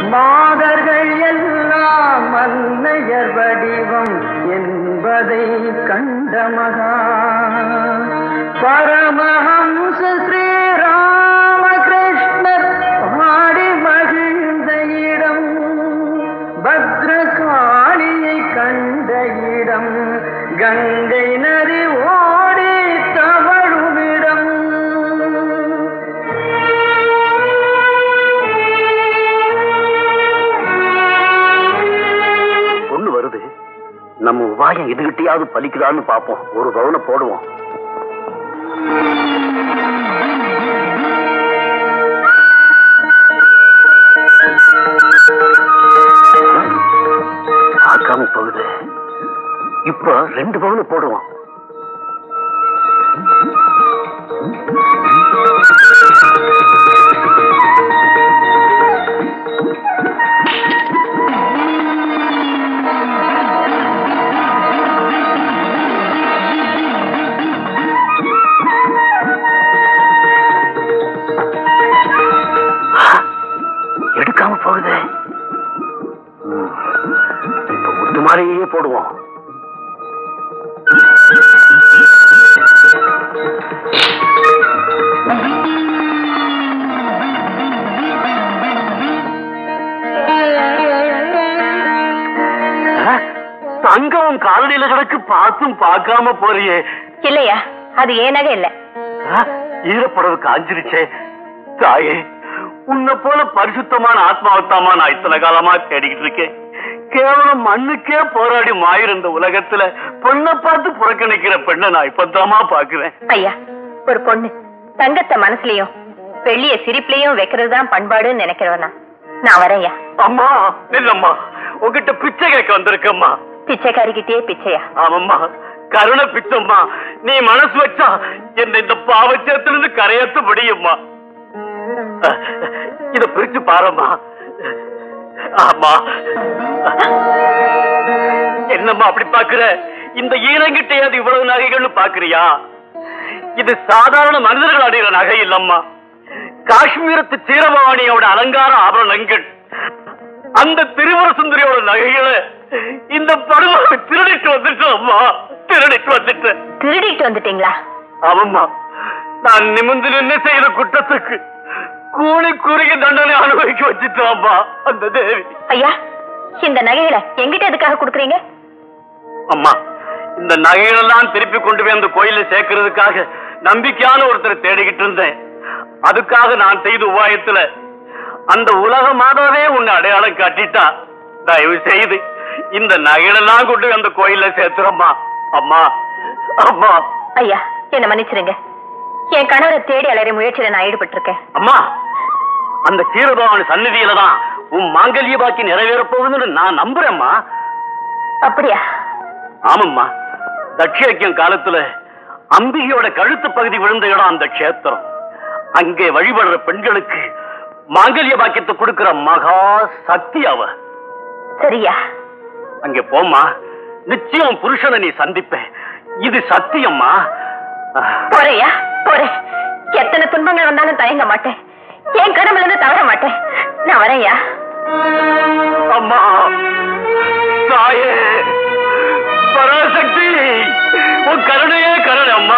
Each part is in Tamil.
மாதர்கள் எல்லாம் மன்னையர் வடிவம் என்பதை கண்ட மகா பரமஹம்ச ஸ்ரீராமகிருஷ்ணர் பாடி மகிழ்ந்த இடம் பத்ரகாளியை கண்ட இடம் கங்கை நதி ஓடி தவழுமிடம் பொண்ணு வருது நம்ம உபாயம் எதுகிட்டயாவது பலிக்குதான்னு பாப்போம் ஒரு பவுனை போடுவோம் பார்க்காம போகுது இப்ப ரெண்டு பவுனு போடுவோம் எடுக்காம போகுது ம். இப்ப முத்து மாதிரியே போடுவோம் ஆ, தங்கம் காலடியில கிடக்கு பார்த்தும் பார்க்காம போறியே இல்லையா அது ஏன் நகை இல்ல ஆ, ஈரப்புடவு காஞ்சிருச்சே தாயே உன்னை போல பரிசுத்தமான ஆத்மாவத்தாமா நான் இத்தனை காலமா தேடிக்கிட்டு இருக்கேன் கேவலம் மண்ணுக்கே போராடி மாயிருந்த உலகத்துல பொண்ணை பார்த்து புறக்கணிக்கிற பெண்ணை நான் இப்பதாமா பாக்குறேன் ஐயா ஒரு பொண்ணு தங்கத்தை மனசுலயும் வெள்ளிய சிரிப்புலயும் வைக்கிறது தான் பண்பாடுன்னு நினைக்கிறவனா நான் வரேன்யா அம்மா இல்லம்மா உங்ககிட்ட பிச்சை கேட்க வந்திருக்கம்மா பிச்சைக்காரிக்கிட்டே பிச்சையா ஆமாம்மா கருணை பிச்சம்மா நீ மனசு வச்சா என்ன இந்த பாவச்சேத்திலிருந்து கரையேத்த முடியும்மா இத பிரிச்சு பாரும்மா ஆமா என்னம்மா அப்படி பாக்குற இந்த ஈரங்கிட்டையாவது இவ்வளவு நகைகள்னு பாக்குறியா இது சாதாரண மனிதர்கள் அடைகிற நகை இல்லம்மா காஷ்மீரத்து சீரபவானியோட அலங்கார ஆபரணங்கள் அந்த திருவர சுந்தரியோட நகைகளை இந்த படுகொலை திருடிட்டு வந்துட்டோம் அம்மா திருடிட்டு வந்துட்டேன் திருடிட்டு வந்துட்டீங்களா ஆமாம்மா நான் நிமிர்ந்து நின்று செய்த குற்றத்துக்கு கூலி குறுகி தண்டனை அனுபவிக்க வச்சுட்டோம்மா அந்த தேவி ஐயா இந்த நகைகளை எங்கிட்ட எதுக்காக கொடுக்குறீங்க அம்மா இந்த நகைகளெல்லாம் திருப்பி கொண்டு போய் அந்த கோயில சேர்க்கறதுக்காக நம்பிக்கையான ஒருத்தரை தேடிக்கிட்டு இருந்தேன் அதுக்காக நான் செய்த உபாயத்துல அந்த உலக மாதாவே உன்னை அடையாளம் காட்டிட்டா தயவு செய்து இந்த நகைகளெல்லாம் கொண்டு போய் அந்த கோயில சேர்த்துறம்மா அம்மா அம்மா ஐயா என்ன மன்னிச்சிருங்க என் கணவரை தேடி அலைய முயற்சியில நான் ஈடுபட்டு இருக்கேன் அம்மா அந்த சீரபவான் சந்நிதியில தான் உன் மாங்கல்ய பாக்கி நிறைவேறப் போகுதுன்னு நான் நம்புறேம்மா அப்படியா ஆமாம்மா தட்சியக்கியம் காலத்துல அம்பிகையோட கழுத்து பகுதி விழுந்த இடம் அந்த க்ஷேத்திரம் அங்கே வழிபடுற பெண்களுக்கு மாங்கல்ய பாக்கியத்தை கொடுக்கிற மகா சக்தி அவ சரியா அங்கே போம்மா நிச்சயம் புருஷனை நீ சந்திப்ப இது சத்தியம்மா போறேயா போறேன் எத்தனை துன்பங்கள் வந்தாலும் தயங்க மாட்டேன் என் கடமையில இருந்து தவற மாட்டேன் நான் வரேன்யா அம்மா தாயே பராசக்தி உன் கருணையே கருணை அம்மா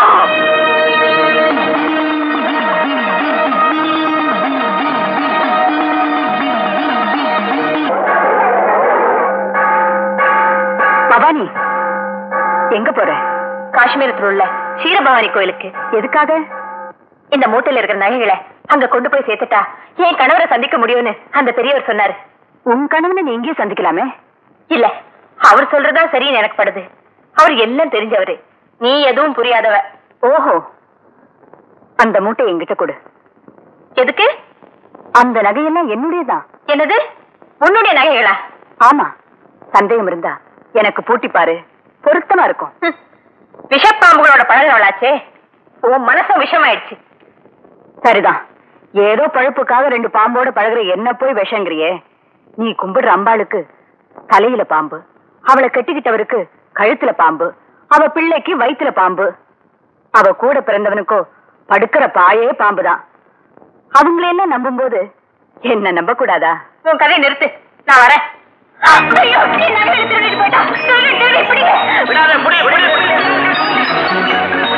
பவானி எங்க போற காஷ்மீரத்தில் உள்ள சீரபவானி கோயிலுக்கு எதுக்காக இந்த மூட்டையில இருக்கிற நகைகளை அங்க கொண்டு போய் சேர்த்துட்டா என் கணவரை சந்திக்க முடியும்னு அந்த பெரியவர் சொன்னாரு உன் கணவனை நீ இங்கேயும் சந்திக்கலாமே இல்ல அவர் சொல்றதா சரின்னு எனக்கு படுது அவர் எல்லாம் தெரிஞ்சவரு நீ எதுவும் புரியாதவ ஓஹோ அந்த மூட்டை என்கிட்ட கொடு எதுக்கு அந்த நகையெல்லாம் என்னுடையதான் என்னது உன்னுடைய நகைகளா ஆமா சந்தேகம் இருந்தா எனக்கு பூட்டி பாரு பொருத்தமா இருக்கும் விஷப்பாம்புகளோட பழகிறவளாச்சே உன் மனசும் விஷமாயிடுச்சு சரிதான் ஏதோ பழுப்புக்காக ரெண்டு பாம்போட பழகுற என்ன போய் விஷங்கிறியே நீ கும்பிடுற அம்பாளுக்கு தலையில பாம்பு அவளை கட்டிக்கிட்டவருக்கு கழுத்துல பாம்பு அவ பிள்ளைக்கு வயித்துல பாம்பு அவ கூட பிறந்தவனுக்கோ படுக்கிற பாயே பாம்புதான் அவங்களையெல்லாம் நம்பும்போது என்ன நம்ப கூடாதா உன் கதையை நிறுத்து நான் வரேன் ஐயோ, என் நகைகளை திருடிட்டு போயிட்டா. திருடி, திருடி, பிடிங்க. விடாத முடி முடி முடி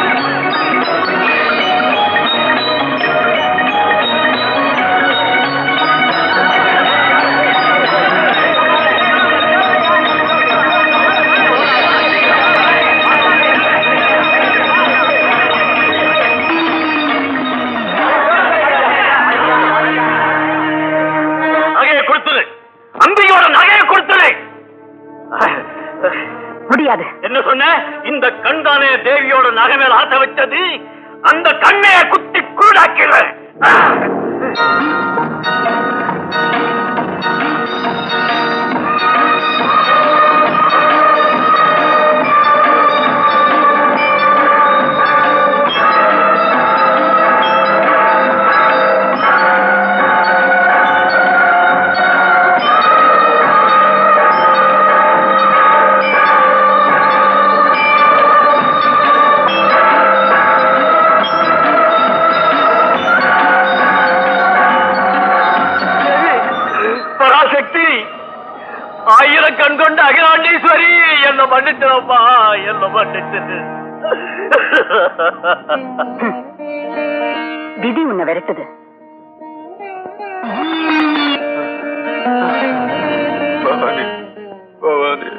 நகையை கொடுத்துரு அம்பியோட நகையை கொடுத்துரு முடியாது என்ன சொன்ன இந்த கண்தானே தேவியோட நகை மேல ஆசை வச்சது அந்த கண்ணைய குத்தி கூடாக்கிறேன் பராசக்தி ஆயிரம் கண் கொண்ட அகிலாண்டீஸ்வரி என்ன மன்னிச்சிடப்பா என்ன மன்னிச்சிடு விதி உன்னை விரட்டுது பவானி பவானி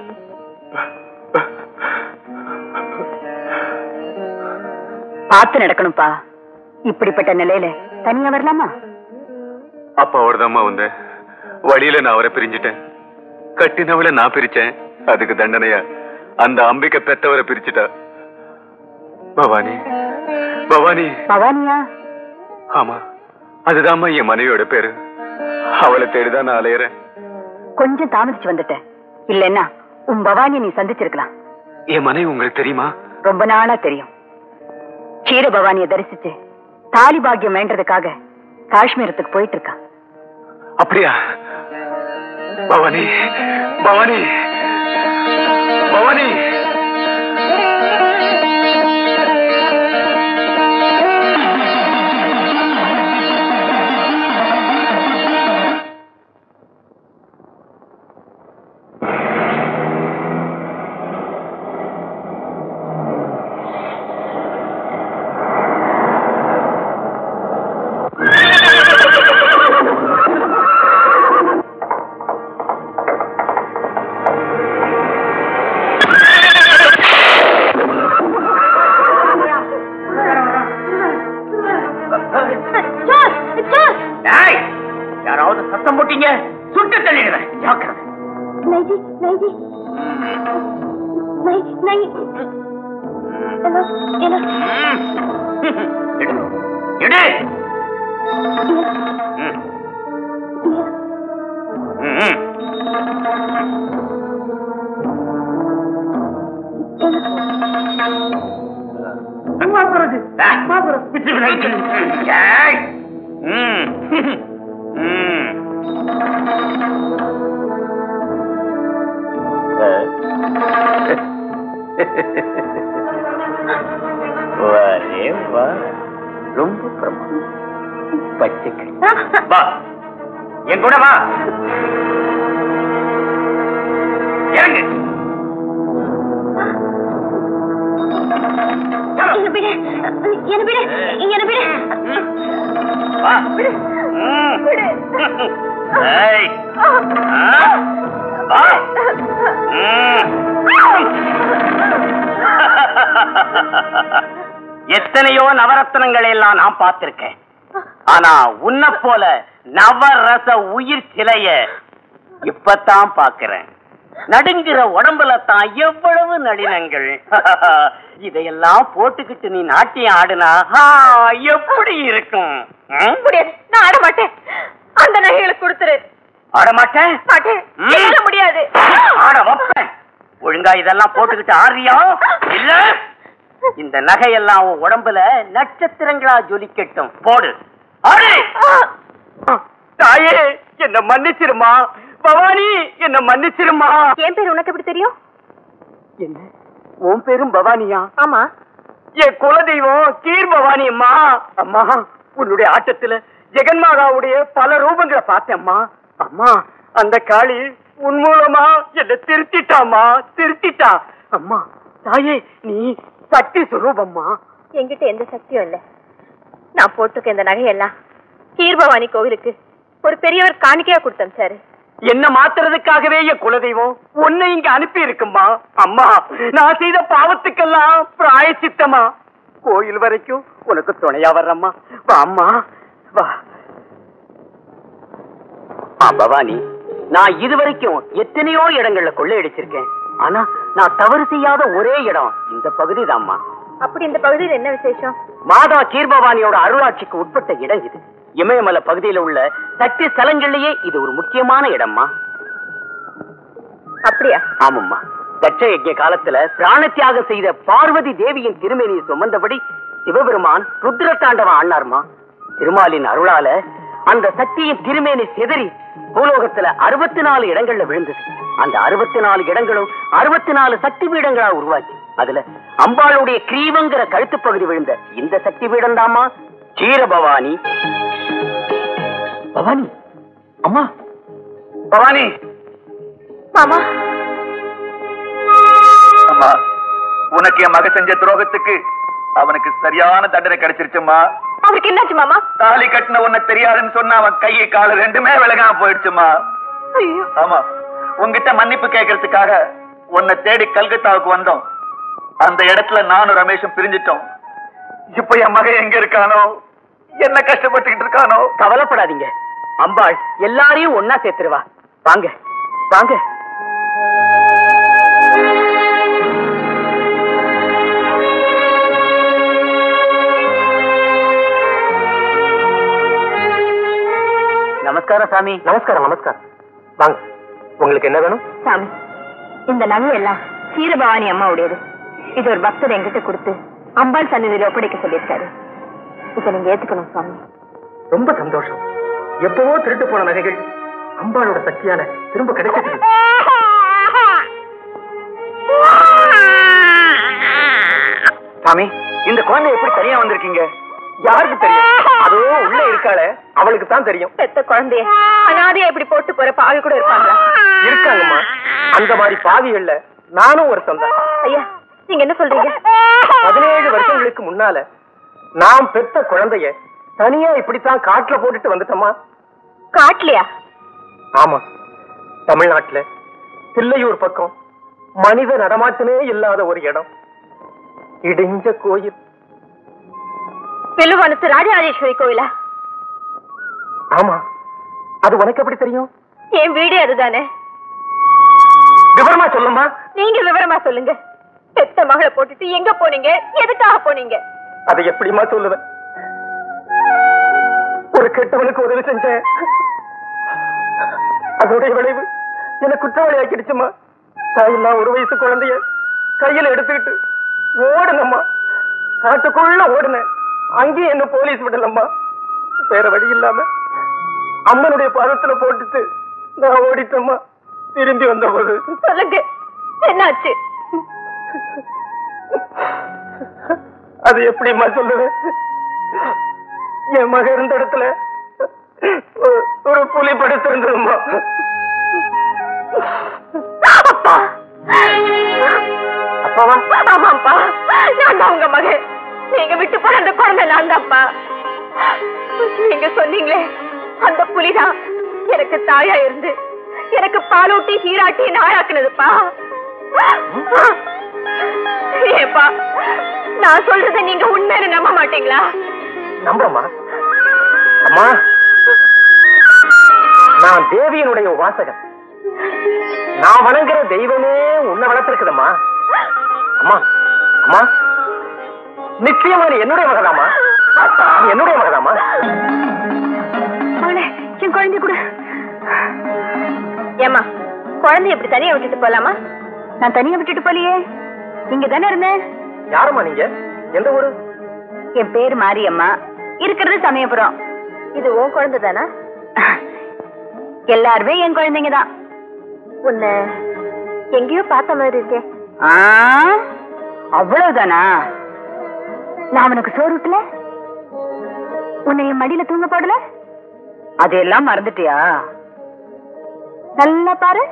பார்த்து நடக்கணும்ப்பா இப்படிப்பட்ட நிலையில தனியா வரலாமா அப்பாவோட தாம்மா வந்தேன் வழியில நான் அவரை பிரிஞ்சுட்டேன் கட்டினவளை நான் பிரிச்சேன் அதுக்கு தண்டனையா அந்த அம்பிகை பெத்தவரை பிரிச்சுட்டா பவானி பவானி பவானியா ஆமா அதுதாம்மா என் மனைவியோட பேரு அவளை தேடிதான் நான் அலையறேன் கொஞ்சம் தாமதிச்சு வந்துட்டேன் இல்லைன்னா உன் பவானியை நீ சந்திச்சிருக்கலாம் என் மனைவி உங்களுக்கு தெரியுமா ரொம்ப நாளா தெரியும் க்ஷீர பவானிய தரிசிச்சு தாலி பாக்கியம் வேண்டதுக்காக காஷ்மீரத்துக்கு போயிட்டு இருக்கா அப்படியா பவானி பவானி பவானி டேய், யாராவது சத்தம் போட்டீங்க சுட்டு தள்ளிடுவேன் ஜாக்கிரதை நைஜி நைஜி நை நை என்ன என்ன எடு. எடு. ம். ம், ம். பிச்சு விளையாட்டு. டேய். ம். ம். வரே வா ரொம்ப பிரமாதம் பச்சைக்கிளி வா என் கூட வா இறங்கு என்ன விடு என்ன விடு என்ன விடு வா ம். ஏய். ஆ. வா ம். எத்தனையோ நவரத்னங்களை எல்லாம் நான் பார்த்திருக்கேன் ஆனா உன்னை போல நவரச உயிர் சிலைய இப்பத்தான் பாக்குறேன் நடுங்கிற உடம்புல தான் எவ்வளவு நளினங்கள் இதையெல்லாம் போட்டுக்கிட்டு நீ நாட்டியம் ஆடுனா ஆ, எப்படி இருக்கும் ம்? முடியாது நான் ஆட மாட்டேன் அந்த நகைகளை கொடுத்துரு ஆட மாட்டேன் மாட்டேன் ம். என்னால முடியாது ஆட வைப்பேன் ஒழுங்கா இதெல்லாம் போட்டுக்கிட்டு ஆடுறியா இல்ல இந்த நகையெல்லாம் உன் உடம்புல நட்சத்திரங்களா ஜொலிக்கட்டும் போடு ஆடு தாயே என்ன மன்னிச்சிருமா பவானி என்ன மன்னிச்சிருமா என் பேர் உனக்கு எப்படி தெரியும் என்ன உன் பேரும் பவானியா ஆமா என் குலதெய்வம் கீர் பவானி அம்மா அம்மா உன்னுடைய ஆட்டத்துல ஜெகன்மாதாவுடைய பல ரூபங்களை பார்த்தேம்மா அம்மா அந்த காளி உன் மூலமா என்ன திருத்திட்டாமா திருத்திட்டா அம்மா தாயே நீ சக்தி சுரூபம்மா என்கிட்ட எந்த சக்தியும் இல்ல நான் போட்டுக்க இந்த நகையெல்லாம் கீர்பவானி கோவிலுக்கு ஒரு பெரியவர் காணிக்கையா கொடுத்தேன் சார் என்ன மாத்துறதுக்காகவே என் குலதெய்வம் உன்னை இங்க அனுப்பி இருக்குமா அம்மா நான் செய்த பாவத்துக்கெல்லாம் பிராயச்சித்தமா கோயில் வரைக்கும் உனக்கு துணையா வர்றம்மா வா அம்மா வா ஆ, பவானி நான் இதுவரைக்கும் எத்தனையோ இடங்கள்ல கொள்ளையடிச்சிருக்கேன் ஆனா நான் தவறு செய்யாத ஒரே இடம் இந்த பகுதி அப்படி இந்த பகுதியில் என்ன விசேஷம் மாதா கீர்பவானியோட அருளாட்சிக்கு உட்பட்ட இடம் இது இமயமலை பகுதியில உள்ள சக்தி ஸ்தலங்கள்லயே இது ஒரு முக்கியமான இடம்மா அப்படியா ஆமாம்மா தட்ச யஜ்ய காலத்துல பிராண தியாகம் செய்த பார்வதி தேவியின் திருமேனியை சுமந்தபடி சிவபெருமான் ருத்ர தாண்டவம் ஆனார்மா திருமாலின் அருளால அந்த சக்தியின் திருமேனி சிதறி பூலோகத்துல அறுபத்தி நாலு இடங்கள்ல விழுந்தது அந்த அறுபத்தி நாலு இடங்களும் அறுபத்தி நாலு சக்தி பீடங்களா உருவாச்சு அதுல அம்பாளுடைய கிரீவங்கிற கழுத்து பகுதி விழுந்த இந்த சக்தி பீடம் தாமா சீரபவானி பவானி அம்மா பவானி மாமா அம்மா உனக்கு என் மக செஞ்ச துரோகத்துக்கு அவனுக்கு சரியான தண்டனை கிடைச்சிருச்சும்மா அவருக்கு என்னாச்சு மாமா தாலி கட்டின உன்னை தெரியாதுன்னு சொன்னா அவன் கையை காலு ரெண்டுமே விலகாம போயிடுச்சுமா ஐயோ ஆமா உன்கிட்ட மன்னிப்பு கேட்கறதுக்காக உன்னை தேடி கல்கத்தாவுக்கு வந்தோம் அந்த இடத்துல நானும் ரமேஷும் பிரிஞ்சிட்டோம் இப்ப என் மகன் எங்க இருக்கானோ என்ன கஷ்டப்பட்டுக்கிட்டு இருக்கானோ கவலைப்படாதீங்க அம்பாள் எல்லாரையும் ஒன்னா சேர்த்துருவா வாங்க வாங்க நமஸ்காரம் சாமி நமஸ்காரம் நமஸ்காரம் வாங்க உங்களுக்கு என்ன வேணும் சாமி இந்த நகையெல்லாம் சீரபவானி அம்மாவுடையது இது ஒரு பக்தர் என்கிட்ட கொடுத்து அம்பாள் சன்னதியில ஒப்படைக்க சொல்லியிருக்காரு இதை நீங்க ஏத்துக்கணும் சாமி ரொம்ப சந்தோஷம் எப்பவோ திருட்டு போன நகைகள் அம்பாளோட சக்தியால திரும்ப கிடைச்சிட்டு சாமி இந்த குழந்தை எப்படி தனியா வந்திருக்கீங்க யாருக்கு தெரியும் அதுவும் உள்ள இருக்காளே அவளுக்கு தான் தெரியும் பெத்த குழந்தைய அனாதையா இப்படி போட்டு போற பாவி கூட இருப்பாங்களா இருக்காங்கம்மா அந்த மாதிரி பாவிகள்ல நானும் ஒரு தான் ஐயா நீங்க என்ன சொல்றீங்க பதினேழு வருஷங்களுக்கு முன்னால நாம் பெத்த குழந்தைய தனியா இப்படித்தான் காட்டுல போட்டுட்டு வந்துட்டோமா காட்டலையா ஆமா தமிழ்நாட்டுல தில்லையூர் பக்கம் மனித நடமாட்டமே இல்லாத ஒரு இடம் இடிஞ்ச கோயில் வெள்ளுவனத்து ராஜராஜேஸ்வரி கோயிலா ஆமா அது உனக்கு எப்படி தெரியும் என் வீடே அதுதானே விவரமா சொல்லுமா நீங்க விவரமா சொல்லுங்க பெத்த மகளை போட்டுட்டு எங்க போனீங்க எதுக்காக போனீங்க அதை எப்படிமா சொல்லுவேன் ஒரு கெட்டவனுக்கு உதவி செஞ்சேன் அதோடைய விளைவு என்ன குற்றவாளி ஆக்கிடுச்சுமா தாயெல்லாம் ஒரு வயசு குழந்தைய கையில எடுத்துக்கிட்டு ஓடுனம்மா காட்டுக்குள்ள ஓடுனேன் அங்கேயும் என்ன போலீஸ் விடலம்மா வேற வழி இல்லாம அம்மனுடைய பாதத்துல போட்டுட்டு நான் ஓடிட்டேம்மா திரும்பி வந்த போது சொல்லுங்க என்னாச்சு அது எப்படிம்மா சொல்லுவேன் என் மக இருந்த இடத்துல ஒரு- ஒரு புலி படுத்திருந்ததும்மா அப்பா அப்பாவா ஆமாப்பா நான் தான் உங்க மகன் நீங்க விட்டு போன அந்த குழந்தை நான் தான்ப்பா நீங்க சொன்னீங்களே அந்த புலிதான் எனக்கு தாயா இருந்து எனக்கு பாலூட்டி சீராட்டி நாளாக்குனதுப்பா ஏப்பா நான் சொல்றதை நீங்க உண்மைன்னு நம்ப மாட்டீங்களா நம்பம்மா அம்மா நான் தேவியனுடைய வாசகன் நான் வணங்குற தெய்வமே உன்னை வளர்த்திருக்குதம்மா அம்மா அம்மா நிச்சயமா நீ என்னுடைய மகதாமா நீ என்னுடைய மகதாமா மகளே என் குழந்தை கூட ஏமா குழந்தைய இப்படி தனியா விட்டுட்டு போலாமா நான் தனியா விட்டுட்டு போலியே இங்க தானே இருந்தேன் யாரும்மா நீங்க எந்த ஊரு என் பேர் மாரியம்மா இருக்கிறது சமயபுரம் இது உன் குழந்தை தானா எல்லாருமே என் குழந்தைங்க தான் உன்னை எங்கேயோ பார்த்த மாதிரி இருக்கே அவ்வளவுதானா நான் உனக்கு சோறு ஊட்டல உன்னை என் மடியில தூங்க போடல அதையெல்லாம் மறந்துட்டியா நல்லா பாரு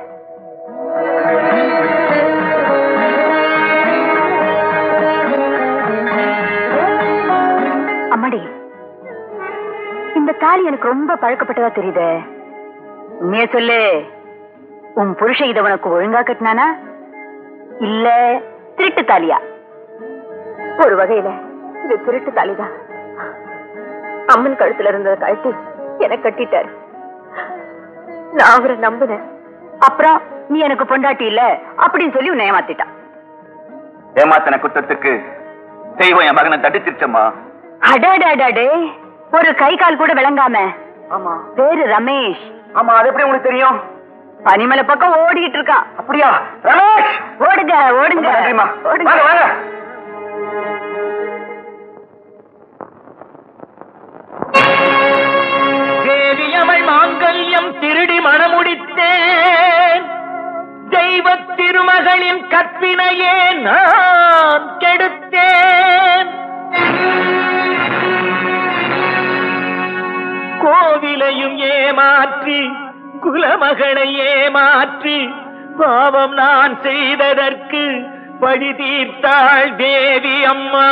அம்மாடி இந்த தாலி எனக்கு ரொம்ப பழக்கப்பட்டதா தெரியுதே உண்மைய சொல்லு உன் புருஷன் இதை உனக்கு ஒழுங்கா கட்டினானா இல்ல திருட்டு தாலியா ஒரு வகையில இது திருட்டு தாலிதான் அம்மன் கழுத்துல இருந்ததை கழட்டி எனக்கு கட்டிட்டாரு நான் அவரை நம்பினேன் அப்புறம் நீ எனக்கு பொண்டாட்டி இல்ல அப்படின்னு சொல்லி உன்னை ஏமாத்திட்டான் ஏமாத்தன குற்றத்துக்கு தெய்வம் என் மகனை தட்டிச்சிருச்சம்மா அடடடடே ஒரு கை கால் கூட விளங்காம ஆமா பேரு ரமேஷ் ஆமா அது எப்படி உங்களுக்கு தெரியும் பனிமலை பக்கம் ஓடிக்கிட்டு இருக்கான் அப்படியா ரமேஷ் ஓடுங்க ஓடுங்க ரொம்ப நன்றிம்மா. ஓடுங்க வாங்க வாங்க தேவியமை மாங்கல்யம் திருடி மணமுடித்தேன் தெய்வ திருமகளின் கற்பினையே நான் கெடுத்தேன் கோவிலையும் ஏமாற்றி குலமகளை ஏமாற்றி பாவம் நான் செய்ததற்கு பழி தீர்த்தாள் தேவி அம்மா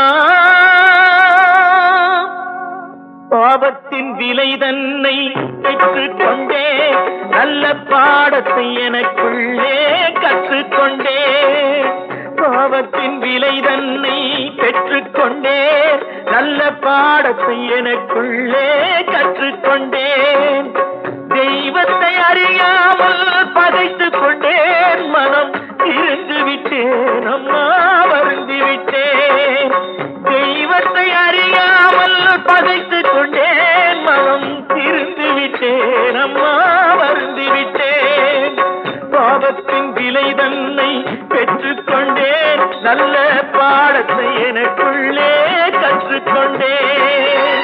பாவத்தின் விலை தன்னை பெற்றுக் கொண்டே நல்ல பாடத்தை எனக்குள்ளே கற்றுக்கொண்டே பாவத்தின் விலை தன்னை பெற்றுக்கொண்டே நல்ல பாடத்தை எனக்குள்ளே கற்றுக்கொண்டேன் தெய்வத்தை அறியாமல் பகைத்துக் கொண்டேன் மனம் இருந்து விட்டேன் அம்மா வருந்தி விட்டேன் தெய்வத்தை அறியாமல் பகைத்துக் கொண்டேன் மனம் திருந்து விட்டேன் அம்மா வருந்தி விட்டேன் பாவத்தின் விலை தன்னை பெற்றுக்கொண்டேன் நல்ல பாடத்தை எனக்குள்ளே கற்றுக்கொண்டேன்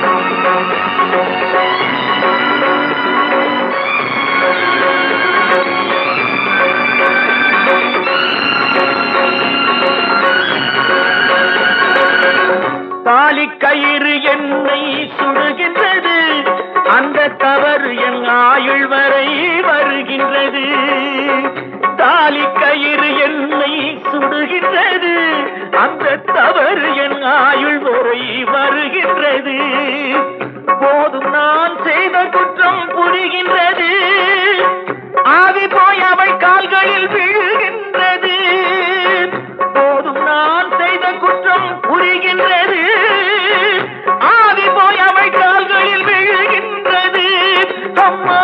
தாலி கயிறு என்னை சுடுகின்றது அந்த தவறு என் ஆயுள் வரை வருகின்றது தாலி கயிறு என்னை சுடுகின்றது அந்த தவறு என் ஆயுள் வரை வருகின்றது போதும் நான் செய்த குற்றம் புரிகின்றது ஆவி போய் அவள் கால்களில் விழுகின்றது போதும் நான் செய்த குற்றம் புரிகின்றது ஆவி போய் அவள் கால்களில் விழுகின்றது அம்மா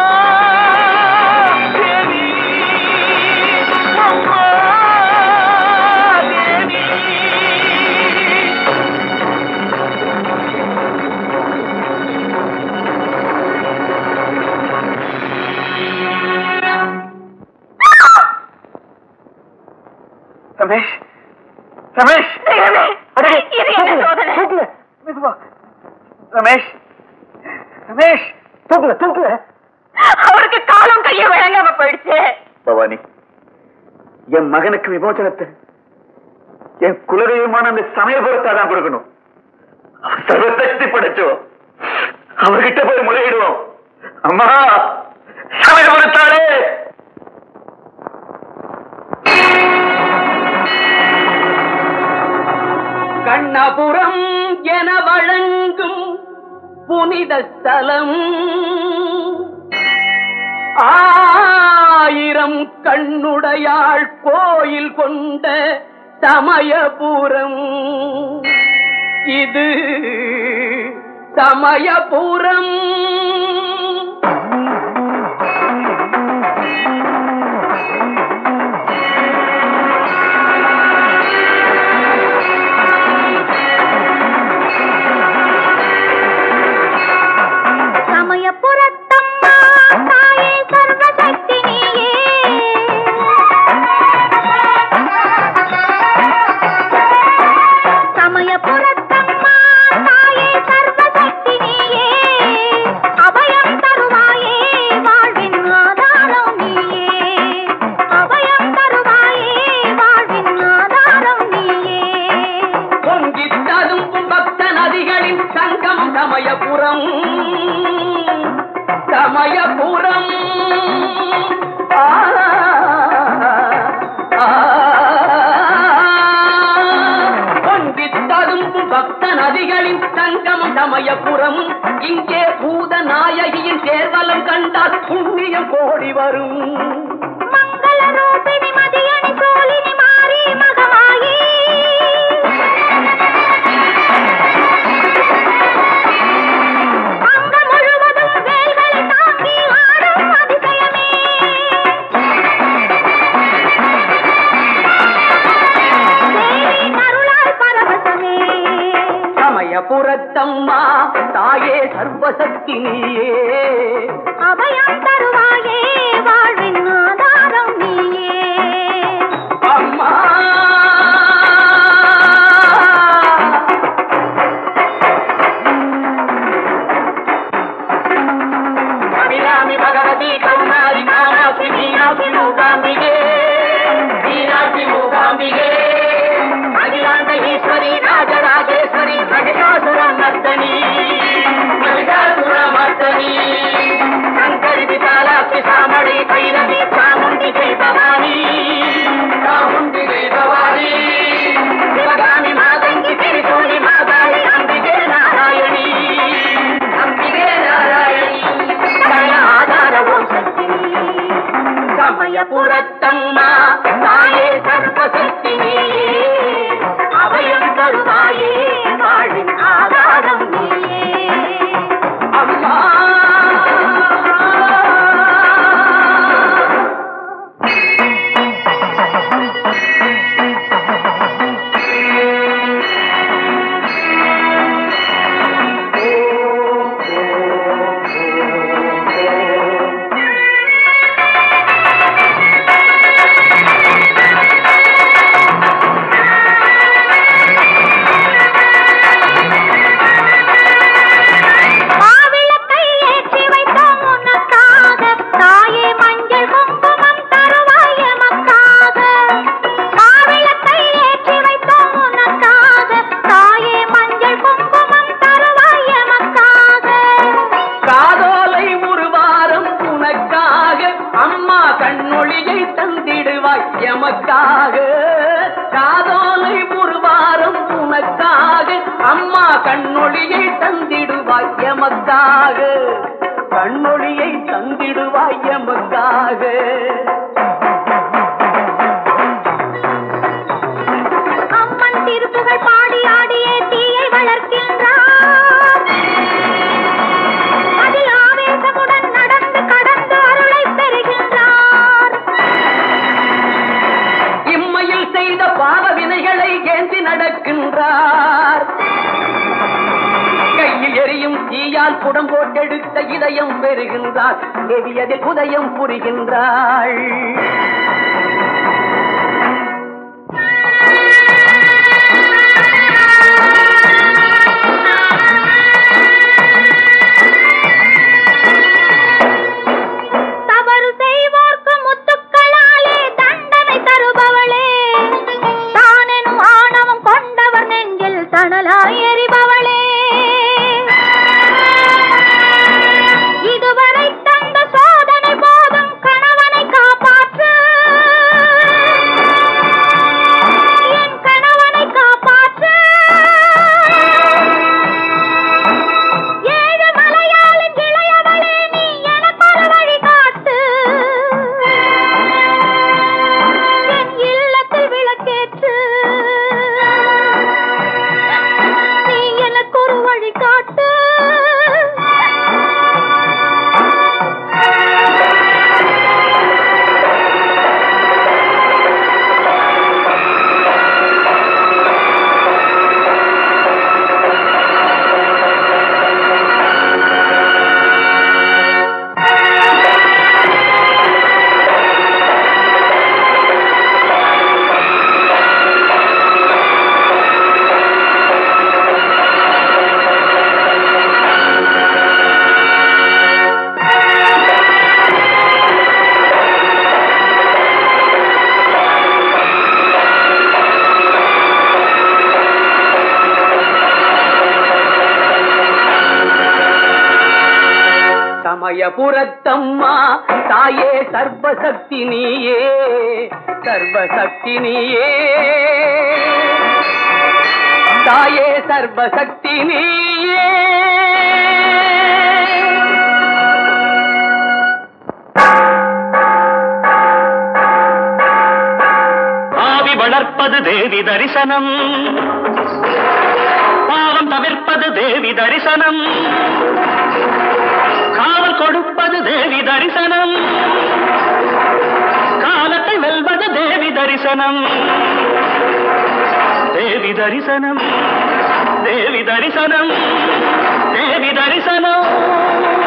தேவி அம்மா தேவி ரமேஷ் ரமேஷ் அடே, இது என்ன சோதனை? தூக்குங்க, மெதுவா. ரமேஷ் ரமேஷ் தூக்குல தூக்குல அவருக்கு காலம் கையும் விளங்காம போயிடுச்சு பவானி என் மகனுக்கு விமோச்சனத்தை என் குலதெய்வமான அந்த சமயபுரத்தா தான் கொடுக்கணும் சர்வசக்தி படைச்சோம் அவர்கிட்ட போய் முறையிடுவோம் அம்மா சமயபுரத்தாளே கண்ணபுரம் என வழங்கும் புனித ஸ்தலம் ஆயிரம் கண்ணுடையாள் கோயில் கொண்ட சமயபுரம் இது சமயபுரம் சமயபுரத்தம்மா தாயே சர்வசக்தி நீயே சமயபுரத்தம்மா தாயே சர்வசக்தி நீயே அபயம் சமயபுரம் இங்கே பூத நாயகியின் சேர்வலம் கண்டால் புண்ணியம் கோடி வரும் மங்கள ரூபிணி மதியணி சோலினி மாறி மகமாயி அங்கம் முழுவதும் வேல்களை தாங்கி ஆடும் அதிசயமே தேவியின் அருளால் பரவசமே சமயபுரத்தம்மா தாயே சர்வசக்தி நீயே அபயம் தருவாயே வாழ்வின் ஆதாரம் நீயே அம்மா அபிராமி பகவதி கருணாதி காமாட்சி மீனாட்சி மூகாம்பிகே மீனாட்சி மூகாம்பிகே அகிலாண்ட ஈஸ்வரி ராஜராஜேஸ்வரி மகிஷாசுர மர்தனி மகிஷாசுர மர்தனி சங்கரி விசாலாட்சி சாமடி பைரவி சாமுண்டி ஜெய் பவானி சாமுண்டி ஜெய் பவானி சிவகாமி மாதங்கி திரிசூலி மாதாளி அம்பிகே நாராயணி அம்பிகே நாராயணி சகல ஆதார ஓம் சக்தி சமயபுரத்தம்மா தாயே சர்வசக்தி நீயே அபயம் தருவாயே வாழின் ஆதாரம் நீயே அம்மா மாவிளக்கை ஏற்றி வைத்தோம் உனக்காக தாயே மஞ்சள் குங்குமம் தருவாய் எமக்காக மாவிளக்கை ஏற்றி வைத்தோம் உனக்காக தாயே மஞ்சள் குங்குமம் தருவாய் எமக்காக காதோலை ஒரு வாரம் உனக்காக அம்மா கண்ணொளியை தந்திடுவாய் எமக்காக காதோலை ஒரு வாரம் உனக்காக அம்மா கண்ணொளியை தந்திடுவாய் எமக்காக கண்ணொளியை தந்திடுவாய் எமக்காக அம்மன் திருப்புகள் பாடி ஆடியே தீயை வளர்க்கின்றார் அதில் ஆவேசமுடன் நடந்து கடந்து அருளை பெறுகின்றார் இம்மையில் செய்த பாவ வினைகளை ஏந்தி நடக்கின்றார் கையில் எரியும் தீயால் புடம் போட்டெடுத்த இதயம் பெறுகின்றார் எதியதில் உதயம் புரிகின்றாள் தவறு செய்வோர்க்கு முத்துக்களாலே தண்டனை தருபவளே தானெனும் ஆணவம் கொண்டவர் நெஞ்சில் தணலாய் எறிபவளே இதுவரை தந்த சோதனை போதும் கணவனை காப்பாற்ற என் கணவனை காப்பாற்ற ஏழு மலையாளின் இளையவளே நீ எனக்கு ஒரு வழி காட்டு என் இல்லத்தில் விளக்கேற்று நீ எனக்கு ஒரு வழி காட்டு சமயபுரத்தம்மா தாயே சர்வசக்தி நீயே சர்வசக்தி நீயே தாயே சர்வசக்தி நீயே ஆவி வளர்ப்பது தேவி தரிசனம் பாவம் தவிர்ப்பது தேவி தரிசனம் காவல் கொடுப்பது தேவி தரிசனம் காலத்தை வெல்வது தேவி தரிசனம் தேவி தரிசனம் தேவி தரிசனம் தேவி தரிசனம்